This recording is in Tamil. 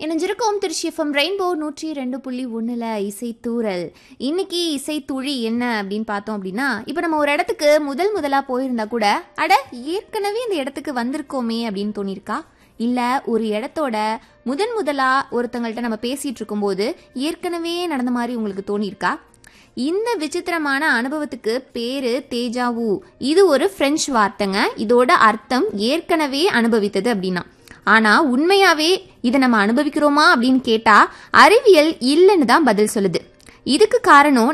இணைஞ்சிருக்கோம் திருச்சி எஃப்எம் ரெயின்போ நூற்றி ரெண்டு புள்ளி ஒன்றில் இசைத்தூரல் இன்னைக்கு இசைத்துழி என்ன அப்படின்னு பார்த்தோம் அப்படின்னா இப்போ நம்ம ஒரு இடத்துக்கு முதல் முதலாக போயிருந்தா கூட அட ஏற்கனவே இந்த இடத்துக்கு வந்திருக்கோமே அப்படின்னு தோணியிருக்கா இல்லை ஒரு இடத்தோட முதன் முதலா ஒருத்தங்கள்ட்ட நம்ம பேசிட்டு இருக்கும்போது ஏற்கனவே நடந்த மாதிரி உங்களுக்கு தோணியிருக்கா இந்த விசித்திரமான அனுபவத்துக்கு பேரு தேஜாவு இது ஒரு பிரெஞ்சு வார்த்தைங்க இதோட அர்த்தம் ஏற்கனவே அனுபவித்தது அப்படின்னா ஆனா உண்மையாவே இதை நம்ம அனுபவிக்கிறோமா அப்படின்னு கேட்டா அறிவியல் இல்லைன்னு தான் பதில் சொல்லுது இதுக்கு காரணம்